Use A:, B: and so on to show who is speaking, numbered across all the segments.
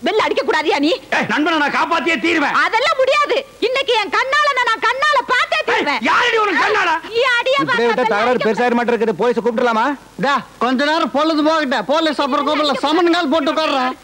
A: Bell அடிக்க கூடாதியா நீ
B: ஏய், நண்பனை நான் காப்பாத்தியே தீருவேன்
A: அதெல்லாம் முடியாது இன்னைக்கு என் கண்ணால நான் கண்ணால பார்த்தே தீருவேன்
B: யாரடி உனக்கு கண்ணாடா
A: நீ அடியா
C: இப்படியே விட்டா தகராறு பெருசாக மாட்டேன் இருக்குது போலீஸை கூப்பிட்டுலாமா
D: டா கொஞ்ச நேரம் பொழுது போகட்ட போலீஸ் அப்புறம் கூப்பிடல சமன் கால் போட்டு உட்கார்றேன்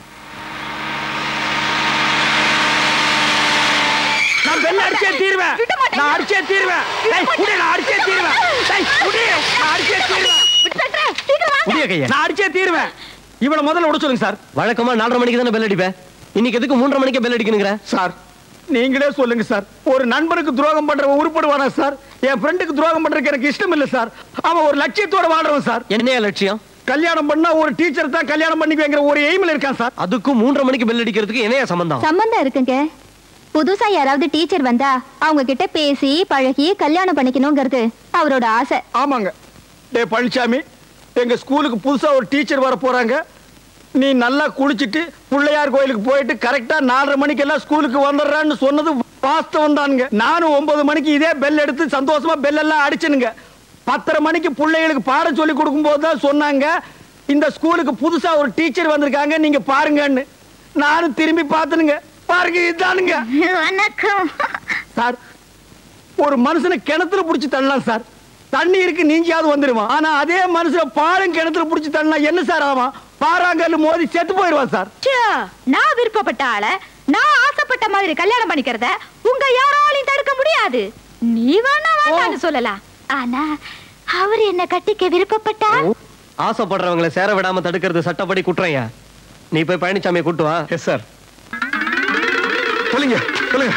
B: நான் பெல்ல அடிச்சே தீருவேன்
A: விட மாட்டேன்.
B: நான் அடிச்சே தீருவேன் டேய் குடி நான் அடிச்சே தீருவேன் டேய் குடி நான் அடிச்சே தீருவேன்
A: சீக்கிரம் வாங்க
C: புதிய கையா
B: நான் அடிச்சே தீருவேன் இவள முதல்ல விட சொல்லுங்க சார்
E: வழக்கமா நாலரை மணிக்கு தானே பெல் அடிப்பேன் இன்னைக்கு எதுக்கு மூன்றரை மணிக்கு பெல் அடிக்கணுங்கிற
B: சார் நீங்களே சொல்லுங்க சார் ஒரு நண்பருக்கு துரோகம் பண்றவன் உருப்படுவானா சார் என் ஃப்ரெண்டுக்கு துரோகம் பண்றதுக்கு எனக்கு இஷ்டம் இல்ல சார் அவன் ஒரு லட்சியத்தோட வாழ்றவன் சார்
E: என்னையா லட்சியம்
B: கல்யாணம் பண்ணா ஒரு டீச்சர் தான் கல்யாணம் பண்ணிக்குவேங்கிற ஒரு எய்மில் இருக்கான் சார்
E: அதுக்கும் மூன்றரை மணிக்கு பெல் அடிக்கிறதுக்கு என்னையா சம்பந்தம்
F: சம்பந்தம் இருக்குங்க புதுசா யாராவது டீச்சர் வந்தா அவங்க கிட்ட பேசி பழகி கல்யாணம் பண்ணிக்கணுங்கிறது அவரோட ஆசை
B: ஆமாங்க டே பழனிசாமி எங்க ஸ்கூலுக்கு புதுசா ஒரு டீச்சர் வர போறாங்க நீ நல்லா குளிச்சிட்டு பிள்ளையார் கோயிலுக்கு போயிட்டு கரெக்டா நாலரை மணிக்கு எல்லாம் ஸ்கூலுக்கு வந்துடுறான்னு சொன்னது வாஸ்தவம் தானுங்க நானும் ஒன்பது மணிக்கு இதே பெல் எடுத்து சந்தோஷமா பெல் எல்லாம் அடிச்சனுங்க பத்தரை மணிக்கு பிள்ளைகளுக்கு பாடம் சொல்லி கொடுக்கும்போது தான் சொன்னாங்க இந்த ஸ்கூலுக்கு புதுசா ஒரு டீச்சர் வந்திருக்காங்க நீங்க பாருங்கன்னு நானும் திரும்பி பார்த்தனுங்க பாருங்க இதுதானுங்க
F: வணக்கம்
B: சார் ஒரு மனுஷனை கிணத்துல புடிச்சு தள்ளலாம் சார் தண்ணி இருக்கு நீஞ்சியாவது வந்துருவான் ஆனா அதே மனுஷனை பாலும் கிணத்துல புடிச்சு தள்ளனா என்ன சார் ஆவான் பாறாங்கல்லு மோதி செத்து போயிடுவான் சார்
A: ச்சே, நான் விருப்பப்பட்ட ஆள நான் ஆசைப்பட்ட மாதிரி கல்யாணம் பண்ணிக்கிறத உங்க யாராலையும் தடுக்க முடியாது நீ வேணா வேண்டாம்னு சொல்லலாம்
F: ஆனா அவர் என்ன கட்டிக்க விருப்பப்பட்டா
E: ஆசைப்படுறவங்களை சேர விடாம தடுக்கிறது சட்டப்படி குற்றம்யா நீ போய் பழனிசாமியை கூட்டு வா
B: எஸ் சார்
C: சொல்லுங்க சொல்லுங்க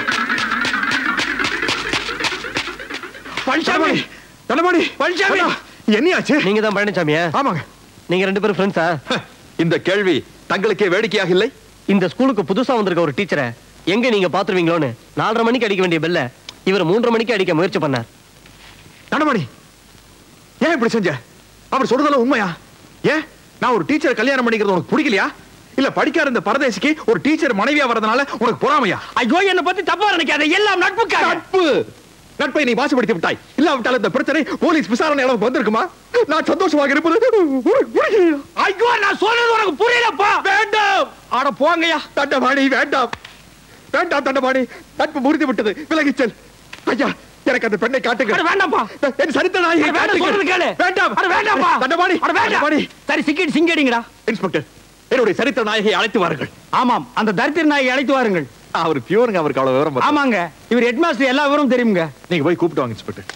B: பழனிசாமி
C: தலமாடி
B: பழனிசாமி
C: என்னையாச்சு
E: நீங்க தான் பழனிசாமியா
C: ஆமாங்க
E: நீங்க ரெண்டு பேரும் ஃப்ரெண்ட்ஸா
C: இந்த கேள்வி தங்களுக்கே வேடிக்கையாக இல்லை
E: இந்த ஸ்கூலுக்கு புதுசா வந்திருக்க ஒரு டீச்சரை எங்க நீங்க பாத்துருவீங்களோன்னு நாலரை மணிக்கு அடிக்க வேண்டிய பெல்ல இவர் மூன்றரை மணிக்கு அடிக்க முயற்சி பண்ணார்
C: தனமணி ஏன் இப்படி செஞ்ச அவர் சொல்றதெல்லாம் உண்மையா ஏன் நான் ஒரு டீச்சரை கல்யாணம் பண்ணிக்கிறது உனக்கு பிடிக்கலையா இல்ல படிக்காத இந்த பரதேசிக்கு ஒரு டீச்சர் மனைவியா வரதுனால உனக்கு பொறாமையா
B: ஐயோ என்ன பத்தி தப்பா நினைக்காத எல்லாம் நட்புக்காக
C: நட்பு நட்பை நீ வாசிப்படுத்தி விட்டாய் இல்லாவிட்டால் இந்த பிரச்சனை போலீஸ் விசாரணை அளவுக்கு வந்திருக்குமா நான் சந்தோஷமாக இருப்பது உனக்கு புரியலையா?
B: ஐயோ நான் சொல்றது உனக்கு புரியலப்பா
C: வேண்டாம்
B: ஆட போங்கய்யா
C: தண்டபாணி வேண்டாம் வேண்டாம் தண்டபாணி நட்பு முறிந்து விட்டது விலகிச் செல் ஐயா எனக்கு அந்த பெண்ணை காட்டுங்க
B: அட வேண்டாம்ப்பா.
C: என் சரித்த நாயை
B: அட வேண்டாம் சொல்றது கேளு
C: வேண்டாம்
B: அட வேண்டாம்ப்பா
C: தண்டபாணி
B: அட வேண்டாம்
C: தண்டபாணி
B: சரி சிக்கிட்டு சிங்கடிங்கடா
C: இன்ஸ்பெக்டர் என்னுடைய சரித்திர நாயகை அழைத்து வாருங்கள்
B: ஆமாம் அந்த தரித்திர நாயை அழைத்து வாருங்கள்
C: அவர் பியூருங்க அவருக்கு அவ்வளவு விவரம் பத்தாது.
B: ஆமாங்க இவர் ஹெட்மாஸ்டர் எல்லா விவரமும் தெரியுங்க
C: நீங்க போய் கூப்பிட்டு வாங்க இன்ஸ்பெக்டர்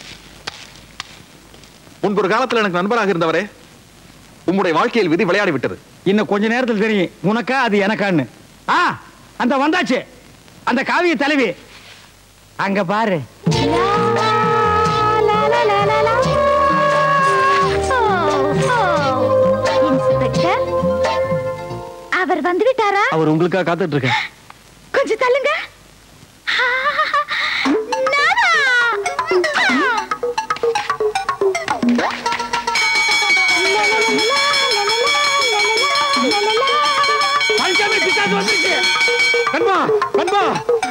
C: முன்பு ஒரு காலத்துல எனக்கு நண்பராக இருந்தவரே உம்முடைய வாழ்க்கையில் விதி விளையாடி விட்டது
B: இன்னும் கொஞ்ச நேரத்தில் தெரியும் உனக்கா அது எனக்கான்னு ஆ அந்த வந்தாச்சு அந்த காவிய தலைவி அங்க பாரு
F: இன்ஸ்பெக்டர் அவர் வந்து விட்டாரா
E: அவர் உங்களுக்காக காத்துட்டு இருக்கேன்
F: கொஞ்சம் தள்ளுங்க நானா?
B: பழனிசாமி பிசாசு வந்துருச்சு
C: நண்பா நண்பா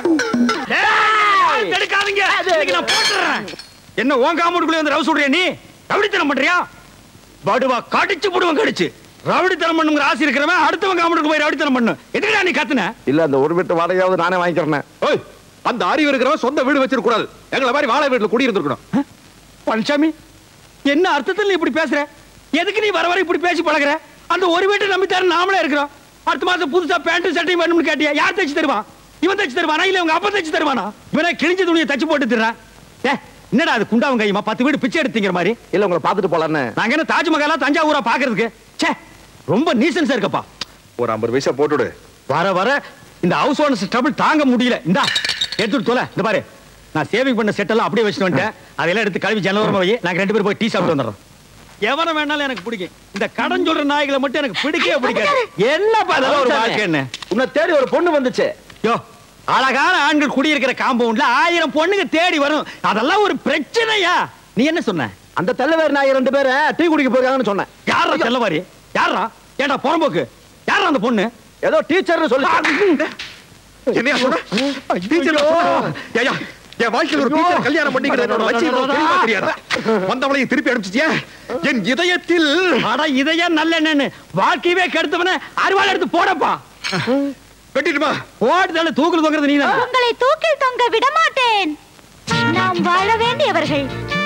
B: ஏய், தடுக்காதீங்க இன்னைக்கு நான் போட்டுறேன் என்ன உன் காம்பவுண்டுக்குள்ளே வந்து ரவு சொல்றியா நீ ரவுடித்தனம் பண்றியா படுவா கடிச்சு போடுவன் கடிச்சு ரவுடித்தனம் பண்ணுங்கிற ஆசை இருக்கிறவன் அடுத்தவன் காம்பவுண்டுக்கு போய் ரவுடித்தனம் பண்ணு எதுக்குடா நீ கத்துன
C: இல்ல அந்த ஒரு வீட்டு வாடகையாவது நானே வாங்கிக்கிறேன் ஓய் அந்த அறிவு இருக்கிறவன் சொந்த வீடு வச்சிருக்க கூடாது எங்களை மாதிரி வாழை வீட்டுல குடி இருந்திருக்கணும்
B: பழனிசாமி என்ன அர்த்தத்தில் நீ இப்படி பேசுற எதுக்கு நீ வர வர இப்படி பேசி பழகுற அந்த ஒரு வீட்டை நம்பித்தாரு நாமளே இருக்கிறோம் அடுத்த மாசம் புதுசா பேண்ட் சட்டையும் வேணும்னு கேட்டியா யார் தைச்சு தருவான் இவன் தைச்சு தருவானா இல்ல உங்க அப்பா தைச்சு தருவானா இவனே கிழிஞ்ச துணியை தச்சு போட்டு தர்றான் ஏ என்னடா அது குண்டாவும் கையுமா பத்து வீடு பிச்சை எடுத்தீங்கிற மாதிரி
C: இல்ல உங்களை பாத்துட்டு போலான்னு
B: நாங்க என்ன தாஜ்மஹாலா தஞ்சாவூரா பாக்குறதுக்கு ச்சே ரொம்ப நீசன்ஸா இருக்கப்பா
C: ஒரு ஐம்பது பைசா போட்டுடு
B: வர வர இந்த ஹவுஸ் ஓனர்ஸ் ட்ரபிள் தாங்க முடியல இந்தா எடுத்துட்டு தொலை இந்த பாரு நான் சேவிங் பண்ண செட் எல்லாம் அப்படியே வச்சுட்டு வந்துட்டேன் அதெல்லாம் எடுத்து கழுவி ஜனவரமா வை நாங்க ரெண்டு பேரும் போய் டீ சாப்பிட்டு வந்துடுறோம் எவனை வேணாலும் எனக்கு பிடிக்கும் இந்த கடன் சொல்ற நாய்களை மட்டும் எனக்கு பிடிக்கவே பிடிக்காது என்னப்பா அதெல்லாம் ஒரு வாழ்க்கை என்ன
C: உன்னை தேடி ஒரு பொண்ணு வந்துச்சு
B: யோ அழகான ஆண்கள் குடியிருக்கிற காம்பவுண்ட்ல ஆயிரம் பொண்ணுங்க தேடி வரும் அதெல்லாம் ஒரு பிரச்சனையா நீ என்ன சொன்ன
C: அந்த தெல்லவேர் நாய் ரெண்டு பேரை டீ குடிக்க போயிருக்காங்கன்னு சொன்னேன்
B: யாரா செல்லவாரி யாரா ஏண்டா புறம்போக்கு யாரா அந்த பொண்ணு
C: ஏதோ டீச்சர்னு சொல்லி என்னையா சொன்ன டீச்சர் ஏயா என் வாழ்க்கையில் ஒரு டீச்சர் கல்யாணம் பண்ணிக்கிற என்னோட லட்சியம் உனக்கு தெரியுமா தெரியாதா வந்தவளையும் திருப்பி அனுப்பிச்சிட்டியா என் இதயத்தில்
B: அட இதையா நல்ல என்னன்னு வாழ்க்கையவே கெடுத்தவன அருவாள் எடுத்து போடப்பா
C: வெட்டிட்டுமா
B: ஓட்டுதால தூக்குல தொங்குறது நீதான்
A: உங்களை தூக்கில் தொங்க விட மாட்டேன் நாம் வாழ வேண்டியவர்கள்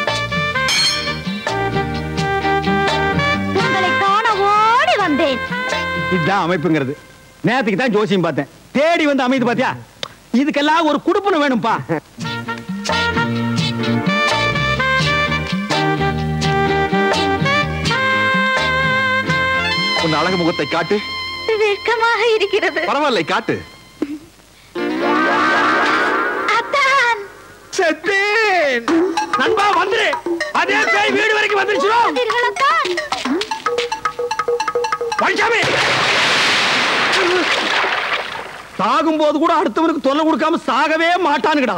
A: உங்களை காண ஓடி வந்தேன்
B: இதுதான் அமைப்புங்கிறது நேரத்துக்கு தான் ஜோசியம் பார்த்தேன் தேடி வந்து அமைது பாத்தியா இதுக்கெல்லாம் ஒரு குடுப்பனம் வேணும்பா
C: உன் அழகு முகத்தை காட்டு
A: வெட்கமாக இருக்கிறது
C: பரவாயில்லை காட்டு
A: அத்தான்
B: செத்தேன் நண்பா வந்துரு அதே பேய் வீடு வரைக்கும் வந்துருச்சு
A: வந்தீர்கள் அத்தான்
B: பழனிசாமி சாகும் போது கூட அடுத்தவனுக்கு தொல்லை கொடுக்காம சாகவே மாட்டானுங்கடா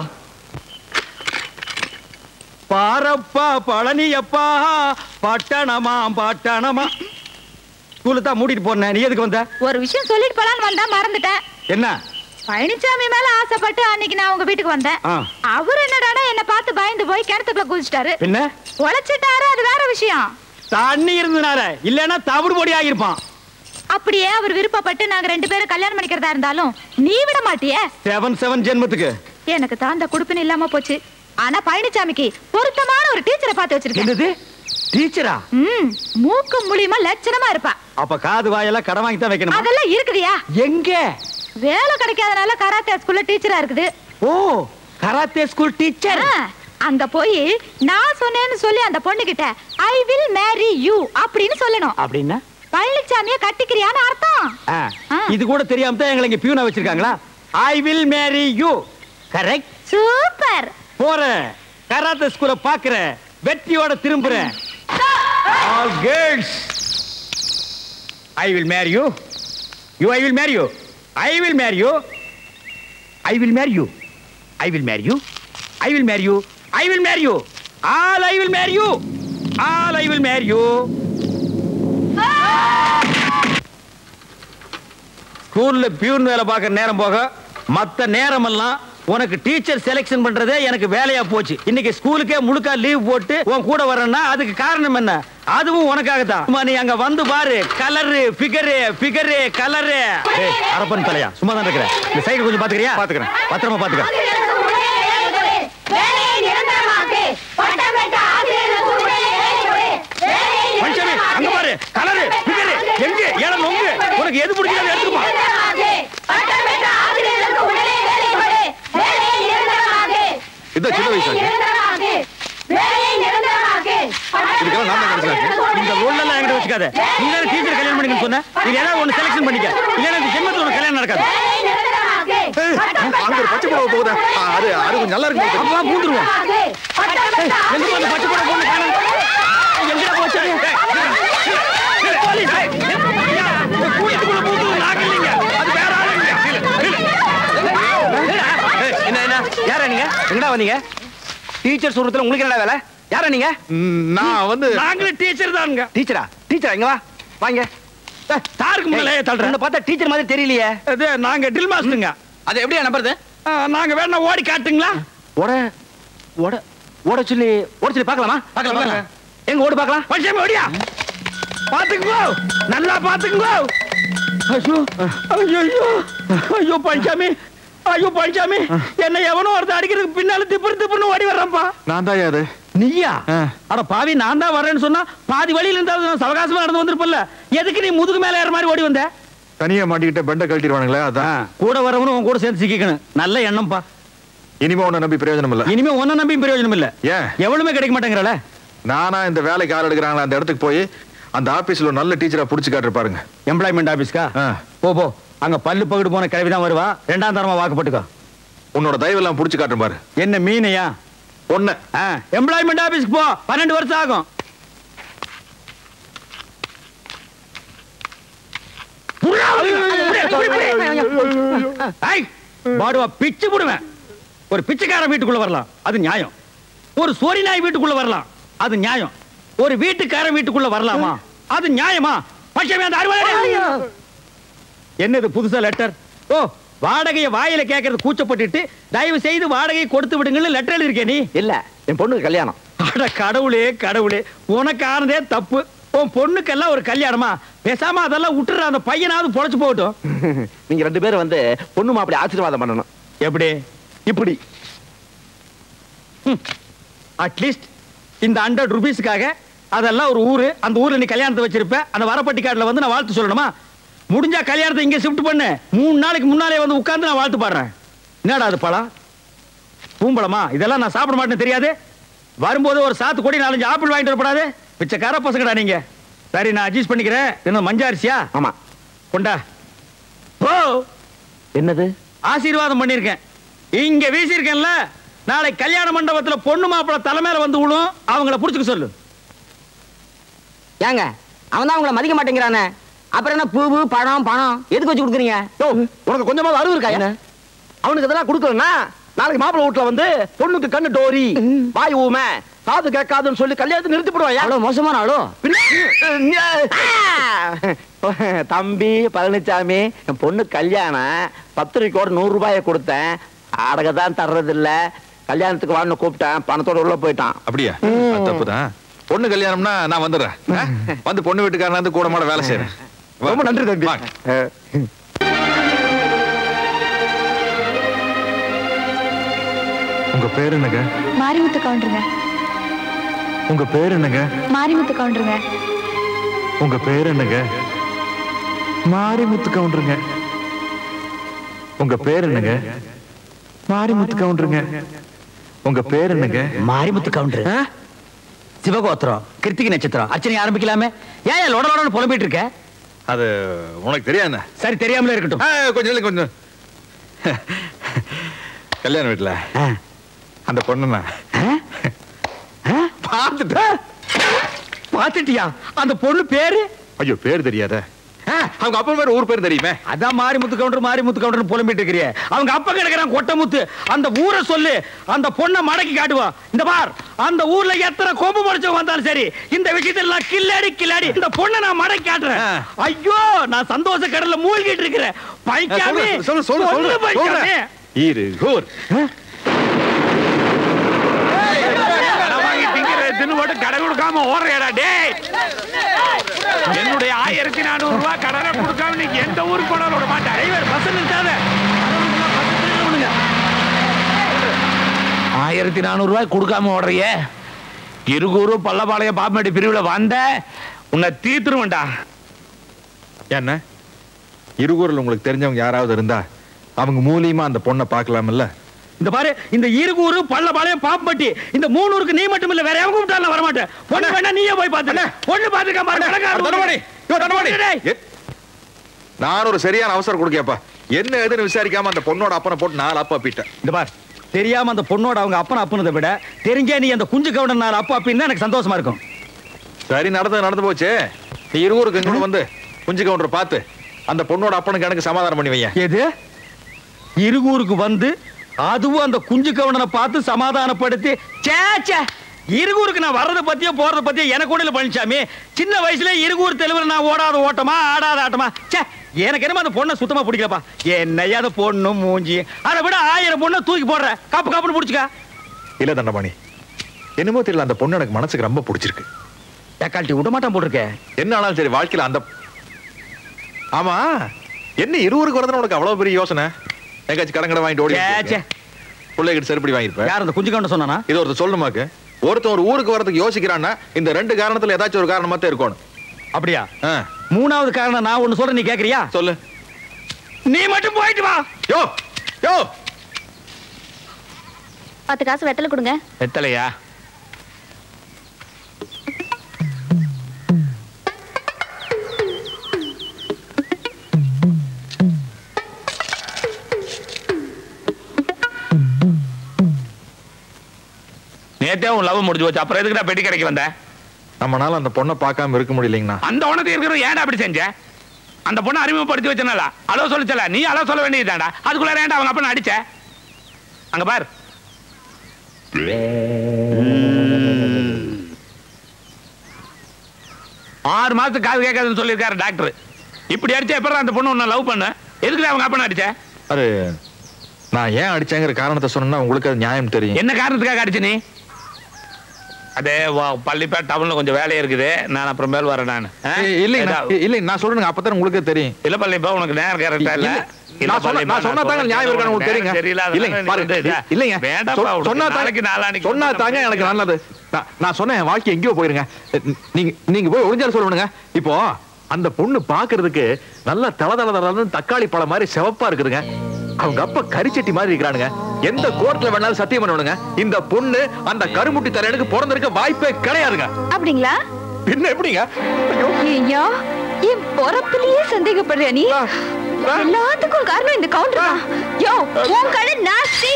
B: பாரப்பா பழனியப்பா பட்டணமா பட்டணமா ஸ்கூலு தான் மூடிட்டு போனேன் நீ எதுக்கு வந்த
A: ஒரு விஷயம் சொல்லிட்டு போலான்னு வந்தா மறந்துட்டேன்
B: என்ன
A: பழனிசாமி மேல ஆசைப்பட்டு அன்னைக்கு நான் உங்க வீட்டுக்கு வந்தேன்
B: ஆ.
A: அவர் என்னடாடா என்ன பார்த்து பயந்து போய் கிணத்துக்குள்ள குதிச்சிட்டாரு
B: என்ன
A: உழைச்சிட்டாரு அது வேற விஷயம்
B: தண்ணி இருந்தனால இல்லைன்னா தவிடு பொடி ஆகியிருப்பான்
A: அப்படியே அவர் விருப்பப்பட்டு நாங்க ரெண்டு பேரும் கல்யாணம் பண்ணிக்கிறதா இருந்தாலும் நீ விட மாட்டியே
B: செவன் செவன் ஜென்மத்துக்கு
A: எனக்கு தான் அந்த குடுப்பின இல்லாம போச்சு ஆனா பழனிசாமிக்கு பொருத்தமான ஒரு டீச்சரை பார்த்து வச்சிருக்கேன்
B: என்னது டீச்சரா
A: ம் மூக்கு மூலியமா லட்சணமா இருப்பா
B: அப்ப காது வாயெல்லாம் கடன் வாங்கி தான் வைக்கணும்
A: அதெல்லாம் இருக்குதியா
B: எங்க
A: வேலை கிடைக்காதனால கராத்தே ஸ்கூல்ல டீச்சரா இருக்குது
B: ஓ கராத்தே ஸ்கூல் டீச்சர்
A: ஆ, அங்க போய் நான் சொன்னேன்னு சொல்லி அந்த பொண்ணு கிட்ட ஐ வில் மேரி யூ அப்படின்னு சொல்லணும்
B: அப்படின்னா
A: பழனிசாமிய கட்டிக்கிறியான்னு அர்த்தம்
B: ஆ,
A: ஆ.
B: இது கூட தெரியாம தான் எங்களை இங்க பியூனா வச்சிருக்காங்களா I will Mary you correct
A: super
B: போறேன் கராத்தே ஸ்கூல பாக்குறேன் வெற்றியோட திரும்புறேன் all girls I will Mary you you I will Mary you I will Mary you I will Mary you I will Mary you I will Mary you I will Mary you all I will Mary you all I will Mary you ஸ்கூல்ல peon வேலை பார்க்குற நேரம் போக மத்த நேரமெல்லாம் உனக்கு teacher selection பண்றதே எனக்கு வேலையா போச்சு இன்னைக்கு ஸ்கூலுக்கே முழுக்கா லீவ் போட்டு உன் கூட வரேன்னா அதுக்கு காரணம் என்ன அதுவும் உனக்காக தான் நீ அங்க வந்து பாரு colour figure figure colour Harappan தலையா சும்மா தான் இருக்கிறேன் இந்த சைடு கொஞ்சம் பாத்துக்கிறியா
C: பாத்துக்கிறேன்.
B: பத்திரமா பாத்துக்க பழனிசாமி அங்க பாரு கலரு ஃபிகரு எங்க ஏழம் நொங்கு உனக்கு எது பிடிக்குதோ அதை எடுத்துக்கமா
C: இந்த சின்ன வயசாச்சு இதுக்கெல்லாம் நான் தான் கிடைச்சாச்சு
B: இந்த ரோல் எல்லாம் என்கிட்ட வச்சுக்காத நீ தானே டீச்சர் கல்யாணம் பண்ணிக்கன்னு சொன்ன நீ ஏதாவது ஒண்ணு செலக்ஷன் பண்ணிக்க இல்லைன்னா இந்த ஜென்மத்துல உனக்கு கல்யாணம் நடக்காது
C: ஏய், அங்க ஒரு பச்சை புடவை போகுதா ஆ, அது அது கொஞ்சம் நல்லா இருக்கு
B: அப்பா பூந்துருவோம் எங்க போய் அந்த பச்சை போட பொண்ணு காணோம் எங்கடா போச்சு அது? ஏய், போலீஸ் ஏய், ஐயா, இந்த கூட்டத்துக்குள்ள பூந்து நாங்க இல்லைங்க அது வேற ஆளு இல்லைங்க
E: என்ன என்ன யாரா நீங்க எங்கடா வந்தீங்க டீச்சர் சொல்றதுல உங்களுக்கு என்னடா வேலை யாரா நீங்க
C: ம், நான் வந்து
B: நாங்களும் டீச்சர் தானுங்க
E: டீச்சரா டீச்சரா இங்க வா வாங்க
B: ஏய், தாருக்கு முன்னாலே
E: உன்னை
B: தள்ளுறேன்
E: பார்த்தா டீச்சர் மாதிரி தெரியலையே
B: அது நாங்க ட்ரில் மாஸ்டருங்க
E: அது எப்படியா நம்புறது
B: ஆ, நாங்க வேணா ஓடி காட்டுங்களா
E: ஓட ஓட ஓட சொல்லி ஓட சொல்லி பார்க்கலாமா பார்க்கலாம் பார்க்கலாம் எங்க ஓடு பார்க்கலாம்
B: பச்சை ஓடியா பாத்துக்குங்கோ நல்லா பாத்துக்குங்கோ ஐயோ ஐயோ ஐயோ ஐயோ பழனிசாமி ஐயோ பழனிசாமி என்ன எவனோ ஒருத்தன் அடிக்கிறதுக்கு பின்னால திப்புரு திப்புன்னு ஓடி வர்றான்ப்பா
C: நான் தான் அது
B: நீயா
C: ஆ.
B: அட பாவி நான் தான் வரேன்னு சொன்னா பாதி வழியில இருந்தாலும் நான் சவகாசமா நடந்து வந்திருப்பல்ல எதுக்கு நீ முதுகு மேல ஏற மாதிரி ஓடி வந்த
C: தனியா மாட்டிக்கிட்ட பெண்டை கழட்டிடுவானுங்களே அதான்
B: கூட வரவனும் உன் கூட சேர்ந்து சிக்கிக்கணும் நல்ல எண்ணம்ப்பா
C: இனிமே உன்னை நம்பி பிரயோஜனம் இல்ல
B: இனிமே ஒன்ன நம்பியும் பிரயோஜனம் இல்ல
C: ஏன்
B: எவ்வளவுமே கிடைக்க மாட்டேங்கிறல
C: நானா இந்த வேலைக்கு ஆள் எடுக்கிறாங்களா அந்த இடத்துக்கு போய் அந்த ஆபீஸ்ல ஒரு நல்ல டீச்சரா புடிச்சு காட்டு பாருங்க
B: எம்ப்ளாய்மெண்ட் ஆபீஸ்க்கா
C: ஆ.
B: போ போ அங்க பல்லு பகிடு போன கிளவி தான் வருவா ரெண்டாம் தரமா வாக்குப்பட்டுக்கோ
C: உன்னோட தயவெல்லாம் புடிச்சு காட்டுறேன் பாரு
B: என்ன மீனையா
C: ஒண்ணு
B: எம்ப்ளாய்மெண்ட் ஆபீஸ்க்கு போ பன்னெண்டு வருஷம் ஆகும் ஐய், பாடுவா பிச்சு போடுவேன் ஒரு பிச்சைக்காரன் வீட்டுக்குள்ள வரலாம் அது நியாயம் ஒரு சோரி நாய் வீட்டுக்குள்ள வரலாம் அது நியாயம் ஒரு வீட்டுக்காரன் வீட்டுக்குள்ள வரலாமா அது நியாயமா பட்சமே அந்த அறுவடை என்னது புதுசா லெட்டர் ஓ வாடகையை வாயில கேட்கறது கூச்சப்பட்டுட்டு தயவு செய்து வாடகை கொடுத்து விடுங்கன்னு லெட்டர் எழுதிருக்கே நீ
E: இல்ல என் பொண்ணுக்கு கல்யாணம்
B: அட கடவுளே கடவுளே உனக்கு ஆனதே தப்பு உன் பொண்ணுக்கெல்லாம் ஒரு கல்யாணமா பேசாம அதெல்லாம் விட்டுற அந்த பையனாவது பொழைச்சு போகட்டும்
G: நீங்க ரெண்டு பேரும் வந்து பொண்ணு மாப்பிள்ளை ஆசீர்வாதம் பண்ணணும்
B: எப்படி
G: இப்படி
B: அட்லீஸ்ட் இந்த ஹண்ட்ரட் ருபீஸ்க்காக அதெல்லாம் ஒரு ஊரு அந்த ஊர்ல நீ கல்யாணத்தை வச்சிருப்ப அந்த வரப்பட்டி கார்டுல வந்து நான் வாழ்த்து சொல்லணுமா முடிஞ்சா கல்யாணத்தை இங்க ஷிஃப்ட் பண்ணு மூணு நாளைக்கு முன்னாலே வந்து உட்கார்ந்து நான் வாழ்த்து பாடுறேன் என்னடா அது பழம் பூம்பழமா இதெல்லாம் நான் சாப்பிட மாட்டேன்னு தெரியாது வரும்போது ஒரு சாத்து கொடி நாலஞ்சு ஆப்பிள் வாங்கிட்டு வரப்படாது பிச்சைக்கார பசங்கடா நீங்க சரி நான் அட்ஜஸ்ட் பண்ணிக்கிறேன் என்ன மஞ்ச அரிசியா
G: ஆமா
B: கொண்டா ஓ
G: என்னது
B: ஆசீர்வாதம் பண்ணிருக்கேன் இங்க வீசியிருக்கேன்ல நாளை கல்யாண மண்டபத்துல பொண்ணு மாப்பிள தலைமையில வந்து விழும் அவங்கள புடிச்சுக்க சொல்லு
H: ஏங்க அவன் தான் உங்களை மதிக்க மாட்டேங்கிறானே அப்புறம் என்ன பூவு பழம் பணம் எதுக்கு வச்சு கொடுக்குறீங்க
G: யோ உனக்கு கொஞ்சமாவது அறிவு இருக்கா என்ன அவனுக்கு இதெல்லாம் கொடுக்கலன்னா நாளைக்கு மாப்பிள்ளை வீட்டுல வந்து பொண்ணுக்கு கண்ணு டோரி வாய் ஊமை காது கேட்காதுன்னு சொல்லி கல்யாணத்தை நிறுத்தி போடுவாயா
H: அவ்வளோ மோசமான ஆளோ
G: தம்பி பழனிசாமி என் பொண்ணு கல்யாணம் பத்திரிக்கையோட நூறு ரூபாயை கொடுத்தேன் அடக தான் தர்றதில்ல கல்யாணத்துக்கு வான்னு கூப்பிட்டேன் பணத்தோட உள்ள போயிட்டான்
C: அப்படியா அது தப்புதான் பொண்ணு கல்யாணம்னா நான் வந்துடுறேன் ஆ? வந்து பொண்ணு வீட்டுக்காரன் வந்து கூட மாட வேலை செய்யறேன் வா.
G: ரொம்ப நன்றி தம்பி
C: வாங்க. உங்க பேர் என்னங்க
F: மாரிமுத்து கவுண்டருங்க
C: உங்க பேர் என்னங்க
F: மாரிமுத்து கவுண்டருங்க
C: உங்க பேர் என்னங்க மாரிமுத்து கவுண்டருங்க உங்க பேர் என்னங்க மாரிமுத்து கவுண்டருங்க உங்க பேர் என்னங்க
B: மாரிமுத்து கவுண்டர் சிவகோத்திரம் கிருத்திகை நட்சத்திரம் அர்ச்சனை ஆரம்பிக்கலாமே ஏன் லொட லொடன்னு புலம்பிட்டு இருக்க
C: அது உனக்கு தெரியாது
B: சரி தெரியாமலே இருக்கட்டும்
C: கொஞ்சம் இல்லை, கொஞ்சம் கல்யாண வீட்டுல அந்த பொண்ணு பார்த்துட்டேன்
B: பாத்துட்டியா அந்த பொண்ணு பேரு
C: ஐயோ பேர் தெரியாத அவங்க அப்பா பேர் ஊர் பேர் தெரியுமே
B: அதான் மாரிமுத்து கவுண்டர் மாரிமுத்து கவுண்டர் புலம்பிட்டு இருக்கிறியே அவங்க அப்பா கிடக்குறான் கொட்டமுத்து அந்த ஊரை சொல்லு அந்த பொண்ணை மடக்கி காட்டுவான் இந்த பார் அந்த ஊர்ல எத்தனை கொம்பு முடிச்சவங்க வந்தாலும் சரி இந்த விஷயத்துல நான் கில்லாடி கில்லாடி இந்த பொண்ணை நான் மடக்கி காட்டுறேன்
C: ஆ.
B: ஐயோ நான் சந்தோஷ கடல்ல மூழ்கிட்டு இருக்கிறேன் பைக்காமி
C: சொல்லு சொல்லு சொல்லு
B: சொல்லு பைக்காமி
C: இரு ஊர்
I: தின்னு கடை கொடுக்காம ஓடுறேடா டேய் என்னுடைய ஆயிரத்தி நானூறு ரூபாய் கடனை கொடுக்காம நீங்க எந்த ஊருக்கு போனாலும் விட மாட்டேன்
B: டிரைவர் பஸ் நிறுத்தாத
I: ஆயிரத்தி நானூறு ரூபாய் கொடுக்காம ஓடுறியே இருகூரு பல்லபாளைய பாப்பமேட்டு பிரிவுல வந்த உன்னை தீத்துருவேன்டா
C: என்ன இருகூரில் உங்களுக்கு தெரிஞ்சவங்க யாராவது இருந்தா அவங்க மூலியமா அந்த பொண்ணை பார்க்கலாம்ல
B: இந்த பாரு இந்த இருகூரு பள்ளபாளையம் பாம்பட்டி இந்த மூணு ஊருக்கு நீ மட்டும் இல்ல வேற எவங்க கூப்பிட்டாலும் நான் வரமாட்டேன் பொண்ணு வேணா நீயே போய் பாத்து பொண்ணு பாத்துக்க பாரு கணக்காரன்
C: தண்டபாணி, யோ, தண்டபாணி.
B: டேய்.
C: எ- நான் ஒரு சரியான அவசரம் கொடுக்கப்பா என்ன ஏதுன்னு விசாரிக்காம அந்த பொண்ணோட அப்பனை போட்டு நாலு அப்பா பீட்டேன்
B: இந்த பார் தெரியாம அந்த பொண்ணோட அவங்க அப்பன அப்புனதை விட தெரிஞ்சே நீ அந்த குஞ்சு கவுடன் நான் அப்பா அப்படின்னு எனக்கு சந்தோஷமா இருக்கும்
C: சரி நடந்து நடந்து போச்சு நீ இருவருக்கு இங்க வந்து குஞ்சு கவுண்டர் பார்த்து அந்த பொண்ணோட அப்பனுக்கு எனக்கு சமாதானம் பண்ணி வையேன்
B: எது இருகூருக்கு வந்து அதுவும் அந்த குஞ்சு கவுண்டனை பார்த்து சமாதானப்படுத்தி சே சே இருகூருக்கு நான் வர்றதை பத்தியோ போறத பத்தியோ எனக்கு கூட இல்ல பழனிசாமி சின்ன வயசுல இருகூர் தெலுங்குல நான் ஓடாத ஓட்டமா ஆடாத ஆட்டமா சே எனக்கு என்னமோ அந்த பொண்ணை சுத்தமா பிடிக்கலப்பா என்னையா அந்த பொண்ணு மூஞ்சி அதை விட ஆயிரம் பொண்ணை தூக்கி போடுற காப்பு காப்புன்னு பிடிச்சிக்க
C: இல்ல தண்டபாணி என்னமோ தெரியல அந்த பொண்ணு எனக்கு மனசுக்கு ரொம்ப பிடிச்சிருக்கு
B: தக்காளி விட மாட்டான் போட்டிருக்க
C: என்ன ஆனாலும் சரி வாழ்க்கையில அந்த ஆமா என்ன இருவருக்கு வரதுன்னு உனக்கு அவ்வளவு பெரிய யோசனை எங்காச்சும் கடன் கடை வாங்கிட்டு ஓடி
B: சே, சே.
C: பிள்ளைகிட்ட செருப்படி வாங்கியிருப்பேன்
B: யார் அந்த குஞ்சு கவுண்டன் சொன்னானா
C: இது ஒருத்தர் சொல்லணுமாக்கு ஒருத்தன் ஒரு ஊருக்கு வரதுக்கு யோசிக்கிறான்னா இந்த ரெண்டு காரணத்துல ஏதாச்சும் ஒரு காரணமா தான் இருக்கணும்
B: அப்படியா
C: ஆ,
B: மூணாவது காரணம் நான் ஒண்ணு சொல்றேன் நீ கேக்குறியா
C: சொல்லு
B: நீ மட்டும் போயிட்டு வா
C: யோ யோ
F: பத்து காசு வெத்தலை கொடுங்க
I: எத்தலையா நேத்தே உன் லவ் முடிஞ்சு போச்சு அப்புறம் எதுக்குடா பெட்டி கடைக்கு வந்த
C: நம்மனால அந்த பொண்ணை பார்க்காம இருக்க முடியலைங்கண்ணா
I: அந்த உனக்கு இருக்கிற ஏன்டா அப்படி செஞ்ச அந்த பொண்ணை அறிமுகப்படுத்தி வச்சனால அலோ சொல்லிச்சல நீ அலோ சொல்ல வேண்டியதுதான்டா அதுக்குள்ள ஏன்டா அவங்க அப்ப அடிச்ச அங்க பார் ஆறு மாசத்துக்கு காது கேட்காதுன்னு சொல்லியிருக்காரு டாக்டர் இப்படி அடிச்சா எப்பறம் அந்த பொண்ணு உன்னை லவ் பண்ண எதுக்குடா அவங்க அப்பன அடிச்ச
C: அது நான் ஏன் அடிச்சேங்கிற காரணத்தை சொன்னா உங்களுக்கு அது நியாயம் தெரியும்
I: என்ன காரணத்துக்காக அடிச்ச நீ அதே வா- பள்ளிப்பேட் டவுன்ல கொஞ்சம் வேலை இருக்குது நான் அப்புறம் மேல் வரேன் நான்
C: ஏய், இல்லைங்க இல்லைங்க நான் சொல்றேங்க அப்பதான் உங்களுக்கே தெரியும்
I: இல்ல பள்ளிப்பா உனக்கு நேரம் கரெக்டா இல்ல
C: இல்ல.
I: இல்ல
C: நான் சொன்ன-
I: பள்ளிப்பா,
C: நான் சொன்னா தாங்க நியாயம் இருக்கான்னு உங்களுக்கு
I: நேரம்
C: தெரியுங்க.
I: தெரியல
C: இல்லைங்க, பாருங்க, இல்லைங்க.
I: வேண்டாம்ப்பா
C: சொ-
I: உனக்கு.
C: சொன்னா தாங்க-
I: நாளைக்கு நாளான்னைக்கு
C: சொன்னா தாங்க எனக்கு நல்லது நான்- நான் சொன்னேன் என் வாழ்க்கை எங்கேயோ போயிருங்க நீங்க நீங்க போய் ஒளிஞ்சாலும் சொல்லுங்க இப்போ அந்த பொண்ணு பாக்குறதுக்கு நல்ல தல தல தலன்னு தக்காளி பழம் மாதிரி சிவப்பா இருக்குதுங்க அவங்க அப்பா கரிச்சட்டி மாதிரி இருக்கிறானுங்க எந்த கோர்ட்ல வேணாலும் சத்தியம் பண்ணுவானுங்க இந்த பொண்ணு அந்த கருமுட்டி தலையனுக்கு பிறந்திருக்க வாய்ப்பே கிடையாதுங்க
A: அப்படிங்களா
C: பின்ன எப்படிங்க ஐயோ
A: ஐயோ என் பொறப்புலயே சந்தேகப்படுறியா நீ எல்லாத்துக்கும் காரணம் இந்த கவுண்டர் தான் யோ உன் கடை நாஸ்தி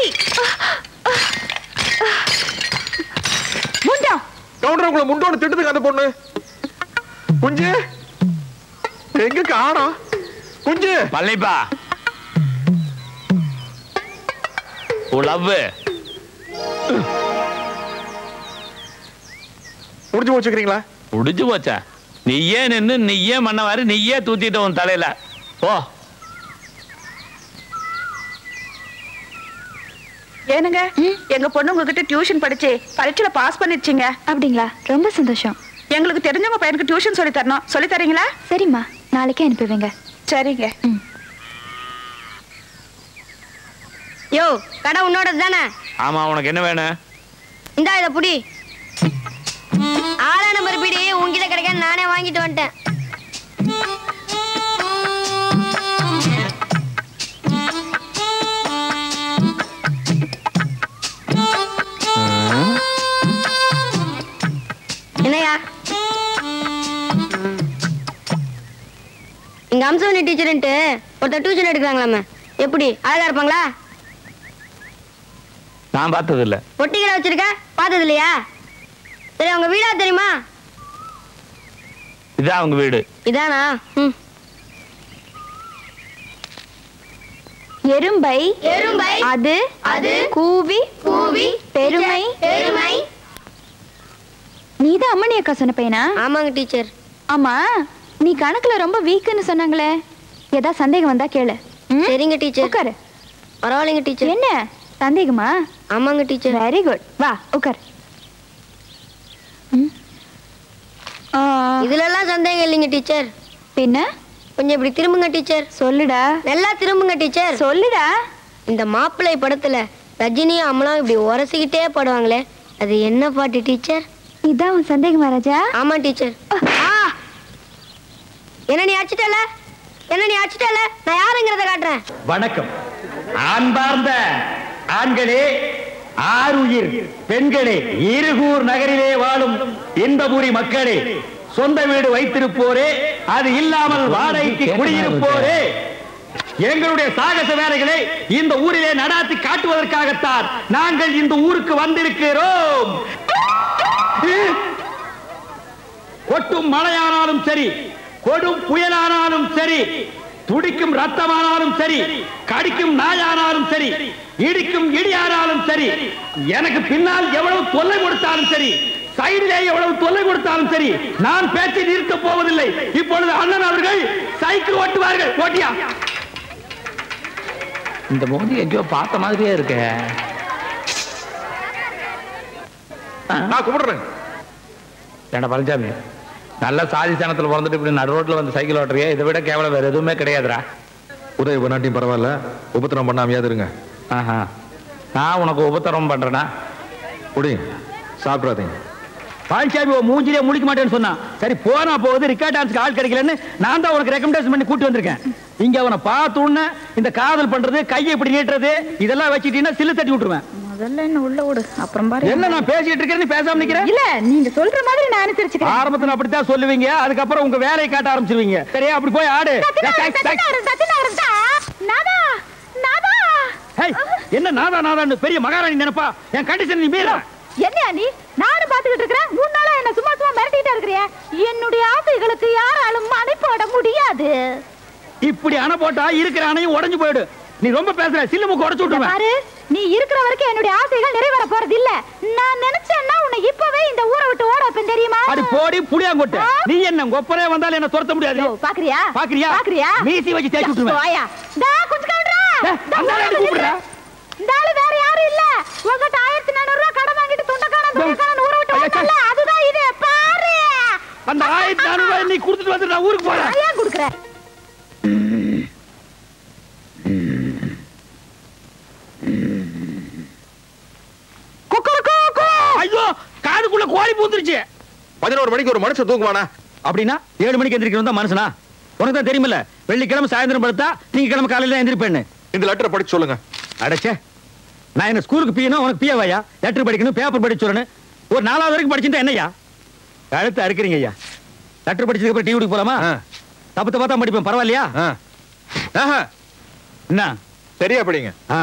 A: முண்டா
C: கவுண்டர் உங்களை முண்டோடு திட்டுதுங்க அந்த பொண்ணு குஞ்சு எங்க காணோம் குஞ்சு
I: பள்ளிப்பா உன் லவ்
C: முடிஞ்சு வச்சுக்கிறீங்களா
I: முடிஞ்சு போச்சா நீயே நின்னு நீயே மண்ணவாரு நீயே தூத்திட்ட உன் தலையில போ
J: ஏனுங்க எங்க பொண்ணு உங்ககிட்ட டியூஷன் படிச்சு பரீட்சையில பாஸ் பண்ணிடுச்சுங்க
F: அப்படிங்களா ரொம்ப சந்தோஷம்
J: எங்களுக்கு தெரிஞ்சவங்க பையனுக்கு டியூஷன் சொல்லி தரணும் சொல்லி தரீங்களா
F: சரிம்மா நாளைக்கே அனுப்புவீங்க
J: சரிங்க
K: யோ கடை உன்னோட தானே
I: ஆமா உனக்கு என்ன வேணும்
K: இந்தா இத புடி ஆளா நம்பர் பிடி உன்கிட்ட கிடைக்க நானே வாங்கிட்டு வந்துட்டேன் என்னையா இங்க அம்சவனி டீச்சர்ன்ட்டு ஒருத்தர் டியூஷன் எடுக்கிறாங்களாமே எப்படி அழகா இருப்பாங்களா
I: நான் பார்த்தது இல்ல
K: பொட்டிகளை வச்சிருக்க பார்த்தது இல்லையா சரி அவங்க வீடா தெரியுமா
I: இதான் அவங்க வீடு
K: இதானா ம்
F: எறும்பை
K: எறும்பை
F: அது
K: அது
F: கூவி
K: கூவி
F: பெருமை
K: பெருமை
F: நீதான் அம்மணி அக்கா சொன்ன பையனா
K: ஆமாங்க டீச்சர்
F: ஆமா நீ கணக்குல ரொம்ப வீக்குன்னு சொன்னாங்களே ஏதா சந்தேகம் வந்தா கேளு ம்?
K: சரிங்க டீச்சர்
F: உட்காரு
K: பரவாயில்லைங்க டீச்சர்
F: என்ன சந்தேகமா
K: ஆமாங்க டீச்சர்
F: வெரி குட் வா உட்காரு ம். ஆ,
K: இதுல எல்லாம் சந்தேகம் இல்லைங்க டீச்சர்
F: பின்ன
K: கொஞ்சம் இப்படி திரும்புங்க டீச்சர்
F: சொல்லுடா
K: நல்லா திரும்புங்க டீச்சர்
F: சொல்லுடா
K: இந்த மாப்பிள்ளை படத்துல ரஜினியும் அமலாம் இப்படி உரசிக்கிட்டே பாடுவாங்களே அது என்ன பாட்டு டீச்சர்
F: இதான் உன் சந்தேகமா ராஜா
K: ஆமா டீச்சர் ஆ என்ன நீ அடிச்சிட்டல என்ன நீ அடிச்சிட்டல நான் யாருங்கிறத காட்டுறேன்
B: வணக்கம் அன்பார்ந்த ஆண்களே ஆருயிர் பெண்களே இருகூர் நகரிலே வாழும் இன்பபுரி மக்களே சொந்த வீடு வைத்திருப்போரே அது இல்லாமல் வாடகைக்கு குடியிருப்போரே எங்களுடைய சாகச வேலைகளை இந்த ஊரிலே நடாத்தி காட்டுவதற்காகத்தான் நாங்கள் இந்த ஊருக்கு வந்திருக்கிறோம் கொட்டும் மழையானாலும் சரி கொடும் புயலானாலும் சரி துடிக்கும் ரத்தமானாலும் சரி கடிக்கும் நாயானாலும் சரி இடிக்கும் இடியானாலும் சரி எனக்கு பின்னால் எவ்வளவு தொல்லை கொடுத்தாலும் சரி சைடிலே எவ்வளவு தொல்லை கொடுத்தாலும் சரி நான் பேச்சை நிறுத்தப் போவதில்லை இப்பொழுது அண்ணன் அவர்கள் சைக்கிள் ஓட்டுவார்கள் ஓட்டியா
I: இந்த மோதி எங்கேயோ பார்த்த மாதிரியே இருக்கு
C: நான் கும்பிடுறேன்
I: ஏண்டா பழனிசாமி நல்ல சாதி சனத்துல பிறந்துட்டு இப்படி நடு ரோட்ல வந்து சைக்கிள் ஓட்டுறியே இதை விட கேவலம் வேற எதுவுமே கிடையாதுடா
C: உதவி பண்ணாட்டியும் பரவாயில்ல உபத்திரம் பண்ணாமையாவது இருங்க
I: ஆஹா நான் உனக்கு உபத்திரம் பண்றேனா
C: குடி சாப்பிடாதீங்க
B: பழனிசாமி உன் மூஞ்சிலே முழிக்க மாட்டேன்னு சொன்னான் சரி போனா போகுது ரிக்கார்ட் டான்ஸ்க்கு ஆள் கிடைக்கலன்னு நான் தான் உனக்கு ரெக்கமெண்டேஷன் பண்ணி கூட்டி வந்திருக்கேன் இங்க அவனை பார்த்த உடனே இந்த காதல் பண்றது கையை இப்படி நீட்டுறது இதெல்லாம் வச்சுட்டீங்கன்னா சில்லு தட்டி விட்டுருவேன்
A: முதல்ல என்ன உள்ள விடு அப்புறம் பாரு
B: என்ன நான் பேசிட்டு இருக்கேன் நீ பேசாம நிக்கிறேன்
A: இல்ல நீங்க சொல்ற மாதிரி நான் அனுசரிச்சுக்கிறேன்
B: ஆரம்பத்துல அப்படித்தான் சொல்லுவீங்க அதுக்கப்புறம் உங்க வேலையை காட்ட ஆரம்பிச்சிருவீங்க சரியா அப்படி போய் ஆடு ஹேய், என்ன நாதா நாதான்னு பெரிய மகாராணி நினைப்பா என் கண்டிஷன் நீ மீற
A: என்னையா நீ நானும் பாத்துக்கிட்டு இருக்கிறேன் மூணு நாளா என்ன சும்மா சும்மா மிரட்டிட்டே இருக்கிறிய என்னுடைய ஆசைகளுக்கு யாராலும் அணை போட முடியாது
B: இப்படி அணை போட்டா இருக்கிற அணையும் உடைஞ்சு போயிடு நீ ரொம்ப பேசுற சில்லு மூக்கு உடைச்சு விட்டுருவேன்
A: பாரு நீ இருக்கிற வரைக்கும் என்னுடைய ஆசைகள் நிறைவேற போறது இல்ல நான் நினைச்சேன்னா உன்னை இப்பவே இந்த ஊரை விட்டு ஓட வைப்பேன் தெரியுமா
B: அடி போடி புளியாங்கொட்டு நீ என்ன கொப்பரே வந்தாலும் என்ன துரத்த முடியாது
A: யோ, பாக்குறியா
B: பாக்குறியா
A: பாக்குறியா
B: மீசி வச்சு தேய்ச்சி விட்டுருவேன்
A: போயா டா கொஞ்சம் கவுண்டரா
B: டேய், அந்த ஆளை எதுக்கு கூப்பிடுற?
A: இந்த ஆளு வேற யாரும் இல்ல உங்ககிட்ட ஆயிரத்தி நானூறு ரூபாய் கடன் வாங்கிட்டு துண்டக்காரன் துண்டக்காரன் ஊரை விட்டு
B: ஐயா,
A: வந்தல்ல
B: நானூறு ரூபாய் நீ கொடுத்துட்டு வந்து நான் ஊருக்கு போறேன்
A: நான் ஏன் கொடுக்குறேன்
B: ஐயோ காதுக்குள்ள கோழி பூந்துருச்சு
C: பதினோரு மணிக்கு ஒரு மனுஷன் தூங்குவானா
B: அப்படின்னா ஏழு மணிக்கு எந்திரிக்கணும் தான் மனுஷனா உனக்கு தான் தெரியுமில்ல வெள்ளிக்கிழமை சாயந்தரம் படுத்தா நீங்க கிழமை காலையில எந்திரிப்பேன்னு
C: இந்த லெட்டரை படிச்சு சொல்லுங்க
B: அடைச்சே நான் என்ன ஸ்கூலுக்கு பியணும் உனக்கு பியவாயா லெட்டர் படிக்கணும் பேப்பர் படிச்சு சொல்லணும் ஒரு நாலாவது வரைக்கும் படிச்சிருந்தா என்னய்யா கழுத்து அறுக்கிறீங்க ஐயா லெட்டர் படிச்சதுக்கு அப்புறம் டீ குடிக்க போலாமா
C: ஆ.
B: தப்பு தப்பா தான் படிப்பேன் பரவாயில்லையா
C: ஆ. ஆஹா,
B: என்ன
C: சரியா படிங்க
B: ஆ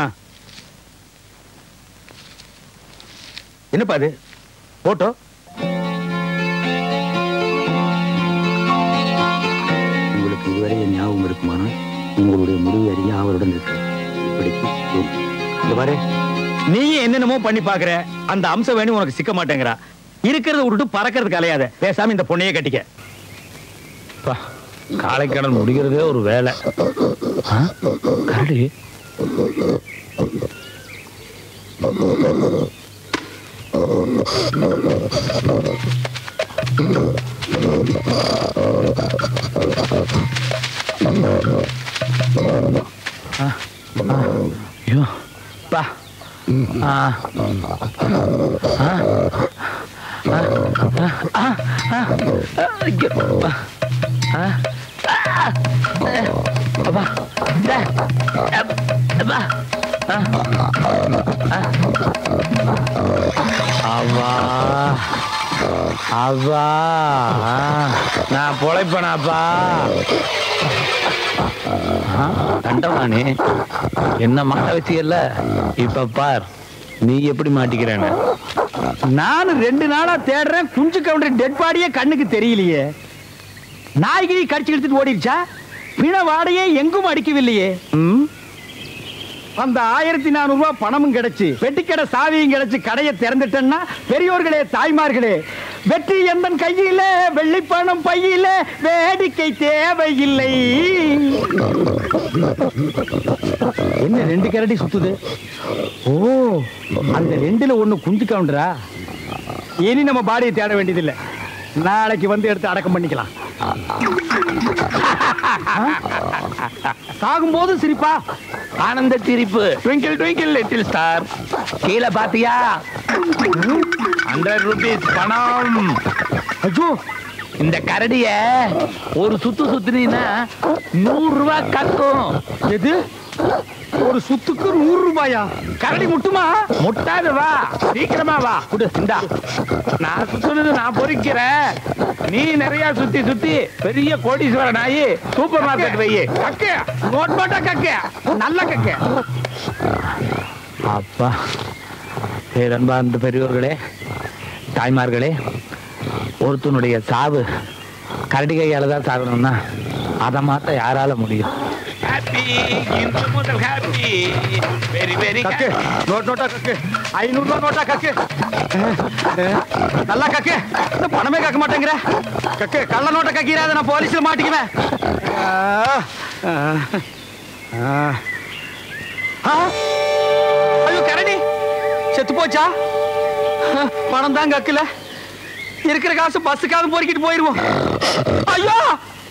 B: என்னப்பா அது போட்டோ உங்களுக்கு இதுவரை என் ஞாபகம் இருக்குமானால் உங்களுடைய முடிவு அறிய அவருடன் இருக்கு இப்படிக்கு இந்த பாரு நீ என்னென்னமோ பண்ணி பாக்குற அந்த அம்சம் வேணும் உனக்கு சிக்க மாட்டேங்கிறா இருக்கிறத விட்டுட்டு பறக்கிறது கலையாத பேசாம இந்த பொண்ணையே கட்டிக்க பா, காளைக்கடல் முடிகிறதே ஒரு வேலை ஆ? கரடி ஐயோ பா ஆ ஆ ஆ ஆ ஆ ஐயோ பா ஆ அப்பா இந்த அப்பா அவா அவா நான் பொழைப்பனாப்பா கண்டவானே என்ன மாட்ட வச்சியல்ல இப்ப பார் நீ எப்படி மாட்டிக்கிறேன்னு நானும் ரெண்டு நாளா தேடுறேன் குஞ்சு கவுண்டர் டெட் பாடியே கண்ணுக்கு தெரியலையே நாய்கிரி கடிச்சு இழுத்துட்டு ஓடிடுச்சா பிண வாடையே எங்கும் அடிக்கவில்லையே ம்? அந்த ஆயிரத்தி நானூறு ரூபாய் பணமும் கிடைச்சு வெட்டிக்கடை சாவியும் கிடைச்சு கடையை திறந்துட்டேன்னா பெரியோர்களே தாய்மார்களே வெற்றி எந்தன் கையில வெள்ளி பணம் பையில வேடிக்கை தேவையில்லை என்ன ரெண்டு கரடி சுத்துது ஓ அந்த ரெண்டுல ஒண்ணு குஞ்சு கவுண்டரா இனி நம்ம பாடியை தேட வேண்டியதில்லை நாளைக்கு வந்து எடுத்து அடக்கம் பண்ணிக்கலாம் சாகும்போது சிரிப்பா
I: ஆனந்த சிரிப்பு ட்விங்கிள் ட்விங்கிள் லிட்டில் ஸ்டார் கீழே பாத்தியா ஹண்ட்ரட் ருபீஸ் பணம்
B: ஐயோ
I: இந்த கரடிய ஒரு சுத்து சுத்துனீங்கன்னா நூறு ரூபாய் கக்கும்
B: எது ஒரு சுத்துக்கு நூறு ரூபாயா கரடி முட்டுமா
I: முட்டாது வா சீக்கிரமா வா குடு இந்தா நான் சுத்துறது நான் பொறிக்கிறேன் நீ நிறைய சுத்தி சுத்தி பெரிய கோடீஸ்வரன் ஆகி சூப்பர் மார்க்கெட் வை
B: கக்கு நோட் நோட்டா கக்கு நல்ல கக்கு
I: அப்பா பேரன்பார்ந்த பெரியோர்களே தாய்மார்களே ஒருத்தனுடைய சாவு கரடி கையால தான் சாகணும்னா அதை மாத்த யாரால முடியும் ஹாப்பி இன்று முதல் happy very very
B: கக்கு note NOTA கக்கு ஐநூறு ரூபாய் நோட்டா கக்கு நல்லா கக்கு இந்த பணமே கக்க மாட்டேங்கிற கக்கு கள்ள நோட்டை கக்கிறாத நான் போலீஸ்ல மாட்டிக்குவேன் ஆ, ஆ, ஆ. ஆ, ஐயோ கரடி செத்து போச்சா பணம் தான் கக்கல இருக்கிற காசு பஸ்ஸுக்காவது பொறுக்கிட்டு போயிருவோம் ஐயோ